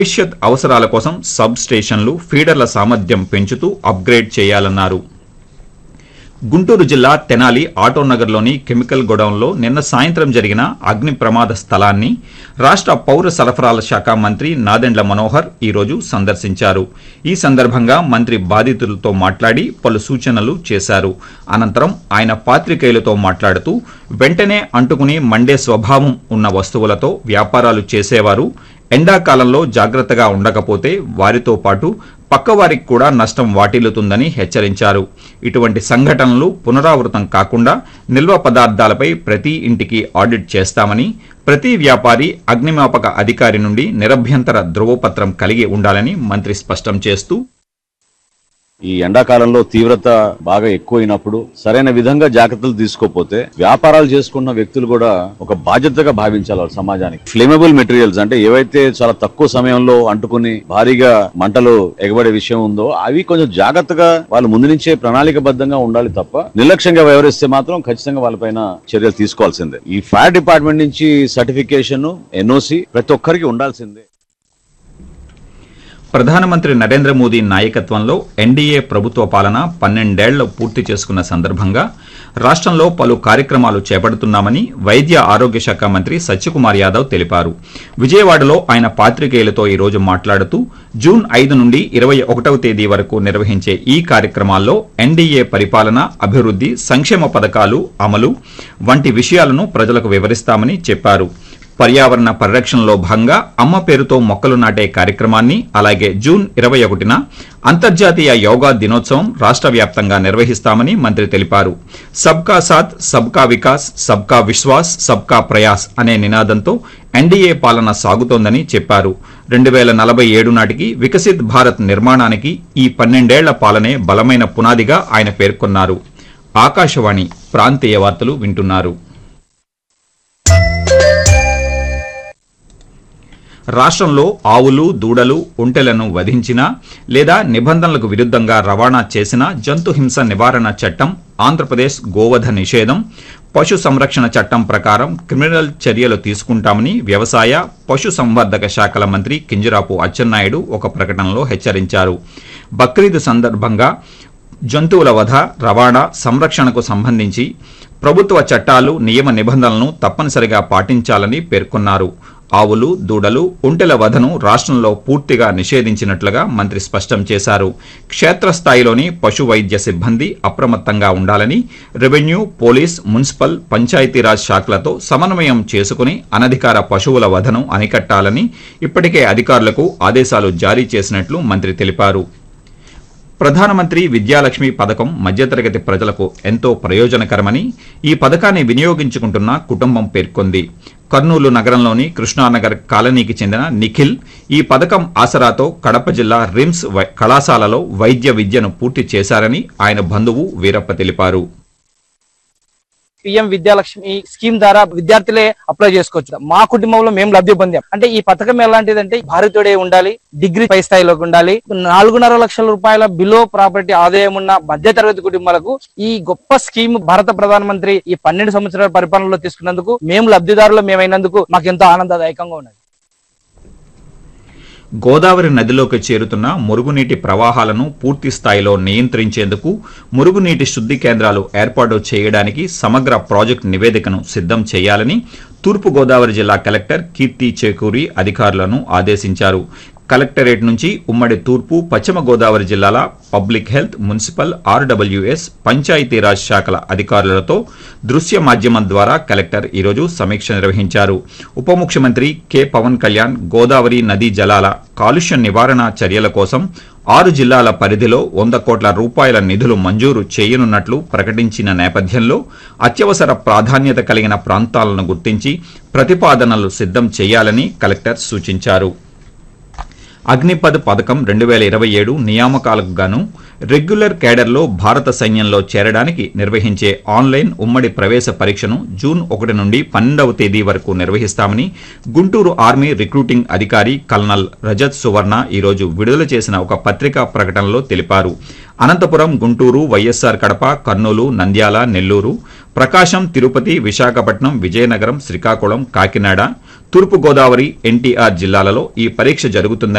భవిష్యత్ అవసరాల కోసం సబ్ స్టేషన్లు ఫీడర్ల సామర్థ్యం పెంచుతూ అప్గ్రేడ్ చేయాలన్నారు గుంటూరు జిల్లా తెనాలి ఆటోనగర్లోని కెమికల్ గొడౌన్లో నిన్న సాయంత్రం జరిగిన అగ్ని ప్రమాద స్థలాన్ని రాష్ట్ర పౌర సరఫరాల శాఖ మంత్రి నాదెండ్ల మనోహర్ ఈరోజు సందర్శించారు ఈ సందర్భంగా మంత్రి బాధితులతో మాట్లాడి పలు సూచనలు చేశారు అనంతరం ఆయన పాత్రికేయులతో మాట్లాడుతూ వెంటనే అంటుకుని మండే స్వభావం ఉన్న వస్తువులతో వ్యాపారాలు చేసేవారు ఎండాకాలంలో జాగ్రత్తగా ఉండకపోతే వారితో పాటు పక్కవారికి కూడా నష్టం వాటిల్లుతుందని హెచ్చరించారు ఇటువంటి సంఘటనలు పునరావృతం కాకుండా నిల్వ పదార్థాలపై ప్రతి ఇంటికి ఆడిట్ చేస్తామని ప్రతి వ్యాపారి అగ్నిమాపక అధికారి నుండి నిరభ్యంతర ధృవపత్రం కలిగి ఉండాలని మంత్రి స్పష్టం చేస్తూ ఈ ఎండాకాలంలో తీవ్రత బాగా ఎక్కువైనప్పుడు సరైన విధంగా జాగ్రత్తలు తీసుకోకపోతే వ్యాపారాలు చేసుకున్న వ్యక్తులు కూడా ఒక బాధ్యతగా భావించాలి వాళ్ళ సమాజానికి ఫ్లేమబుల్ మెటీరియల్స్ అంటే ఏవైతే చాలా తక్కువ సమయంలో అంటుకుని భారీగా మంటలు ఎగబడే విషయం ఉందో అవి కొంచెం జాగ్రత్తగా వాళ్ళు ముందు నుంచే ప్రణాళికబద్ధంగా ఉండాలి తప్ప నిర్లక్ష్యంగా వ్యవహరిస్తే మాత్రం ఖచ్చితంగా వాళ్ళపైన చర్యలు తీసుకోవాల్సిందే ఈ ఫైర్ డిపార్ట్మెంట్ నుంచి సర్టిఫికేషన్ ఎన్ఓసి ప్రతి ఒక్కరికి ఉండాల్సిందే ప్రధానమంత్రి నరేంద్ర మోదీ నాయకత్వంలో ఎన్డీఏ ప్రభుత్వ పాలన పన్నెండేళ్లు పూర్తి చేసుకున్న సందర్భంగా రాష్ట్రంలో పలు కార్యక్రమాలు చేపడుతున్నామని వైద్య ఆరోగ్య శాఖ మంత్రి సత్యకుమార్ యాదవ్ తెలిపారు విజయవాడలో ఆయన పాత్రికేయులతో ఈ రోజు మాట్లాడుతూ జూన్ ఐదు నుండి ఇరవై ఒకటవ తేదీ వరకు నిర్వహించే ఈ కార్యక్రమాల్లో ఎన్డీఏ పరిపాలన అభివృద్ది సంక్షేమ పథకాలు అమలు వంటి విషయాలను ప్రజలకు వివరిస్తామని చెప్పారు పర్యావరణ పరిరక్షణలో భాగంగా అమ్మ పేరుతో మొక్కలు నాటే కార్యక్రమాన్ని అలాగే జూన్ ఇరవై ఒకటిన అంతర్జాతీయ యోగా దినోత్సవం రాష్ట్ర వ్యాప్తంగా నిర్వహిస్తామని మంత్రి తెలిపారు సబ్కా సాత్ సబ్కా వికాస్ సబ్కా విశ్వాస్ సబ్కా ప్రయాస్ అనే నినాదంతో ఎన్డీఏ పాలన సాగుతోందని చెప్పారు రెండు వేల నలభై ఏడు నాటికి వికసిత్ భారత్ నిర్మాణానికి ఈ పన్నెండేళ్ల పాలనే బలమైన పునాదిగా ఆయన పేర్కొన్నారు ఆకాశవాణి ప్రాంతీయ వార్తలు వింటున్నారు రాష్ట్రంలో ఆవులు దూడలు ఒంటెలను వధించినా లేదా నిబంధనలకు విరుద్ధంగా రవాణా చేసిన జంతు హింస నివారణ చట్టం ఆంధ్రప్రదేశ్ గోవధ నిషేధం పశు సంరక్షణ చట్టం ప్రకారం క్రిమినల్ చర్యలు తీసుకుంటామని వ్యవసాయ పశు సంవర్ధక శాఖల మంత్రి కింజరాపు అచ్చెన్నాయుడు ఒక ప్రకటనలో హెచ్చరించారు బక్రీద్ సందర్భంగా జంతువుల వధ రవాణా సంరక్షణకు సంబంధించి ప్రభుత్వ చట్టాలు నియమ నిబంధనలను తప్పనిసరిగా పాటించాలని పేర్కొన్నారు ఆవులు దూడలు ఒంటెల వధను రాష్ట్రంలో పూర్తిగా నిషేధించినట్లుగా మంత్రి స్పష్టం చేశారు క్షేత్రస్థాయిలోని పశు వైద్య సిబ్బంది అప్రమత్తంగా ఉండాలని రెవెన్యూ పోలీస్ మున్సిపల్ పంచాయతీరాజ్ శాఖలతో సమన్వయం చేసుకుని అనధికార పశువుల వధను అరికట్టాలని ఇప్పటికే అధికారులకు ఆదేశాలు జారీ చేసినట్లు మంత్రి తెలిపారు ప్రధానమంత్రి విద్యాలక్ష్మి పథకం మధ్యతరగతి ప్రజలకు ఎంతో ప్రయోజనకరమని ఈ పథకాన్ని వినియోగించుకుంటున్న కుటుంబం పేర్కొంది కర్నూలు నగరంలోని కృష్ణానగర్ కాలనీకి చెందిన నిఖిల్ ఈ పథకం ఆసరాతో కడప జిల్లా రిమ్స్ వై- కళాశాలలో వైద్య విద్యను పూర్తి చేశారని ఆయన బంధువు వీరప్ప తెలిపారు పిఎం విద్యాలక్ష్మి స్కీమ్ ద్వారా విద్యార్థులే అప్లై చేసుకోవచ్చు మా కుటుంబంలో మేము లబ్ధి పొందాం అంటే ఈ పథకం ఎలాంటిదంటే భారతీయుడే ఉండాలి డిగ్రీ పై స్థాయిలోకి ఉండాలి నాలుగున్నర లక్షల రూపాయల బిలో ప్రాపర్టీ ఆదాయం ఉన్న మధ్య తరగతి కుటుంబాలకు ఈ గొప్ప స్కీమ్ భారత ప్రధానమంత్రి ఈ పన్నెండు సంవత్సరాల పరిపాలనలో తీసుకున్నందుకు మేము లబ్ధిదారులు మేమైనందుకు మాకు ఎంతో ఆనందదాయకంగా ఉన్నది గోదావరి నదిలోకి చేరుతున్న మురుగునీటి ప్రవాహాలను పూర్తి స్థాయిలో నియంత్రించేందుకు మురుగునీటి శుద్ధి కేంద్రాలు ఏర్పాటు చేయడానికి సమగ్ర ప్రాజెక్టు నివేదికను సిద్ధం చేయాలని తూర్పు గోదావరి జిల్లా కలెక్టర్ కీర్తి చేకూరి అధికారులను ఆదేశించారు కలెక్టరేట్ నుంచి ఉమ్మడి తూర్పు పశ్చిమ గోదావరి జిల్లాల public health municipal RWS Panchayati Raj శాఖల అధికారులతో దృశ్య మాధ్యమం ద్వారా కలెక్టర్ ఈరోజు సమీక్ష నిర్వహించారు ఉప ముఖ్యమంత్రి కె పవన్ కళ్యాణ్ గోదావరి నదీ జలాల కాలుష్య నివారణ చర్యల కోసం ఆరు జిల్లాల పరిధిలో వంద కోట్ల రూపాయల నిధులు మంజూరు చేయనున్నట్లు ప్రకటించిన నేపథ్యంలో అత్యవసర ప్రాధాన్యత కలిగిన ప్రాంతాలను గుర్తించి ప్రతిపాదనలు సిద్ధం చేయాలని కలెక్టర్ సూచించారు అగ్నిపథ్ పథకం రెండు వేల ఇరవై ఏడు నియామకాలకు గాను రెగ్యులర్ కేడర్లో భారత సైన్యంలో చేరడానికి నిర్వహించే ఆన్లైన్ ఉమ్మడి ప్రవేశ పరీక్షను జూన్ ఒకటి నుండి పన్నెండవ తేదీ వరకు నిర్వహిస్తామని గుంటూరు ఆర్మీ రిక్రూటింగ్ అధికారి కల్నల్ రజత్ సువర్ణ ఈరోజు విడుదల చేసిన ఒక పత్రికా ప్రకటనలో తెలిపారు అనంతపురం గుంటూరు వైఎస్సార్ కడప కర్నూలు నంద్యాల నెల్లూరు ప్రకాశం తిరుపతి విశాఖపట్నం విజయనగరం శ్రీకాకుళం కాకినాడ తూర్పుగోదావరి ఎన్టీఆర్ జిల్లాలలో ఈ పరీక్ష జరుగుతుందని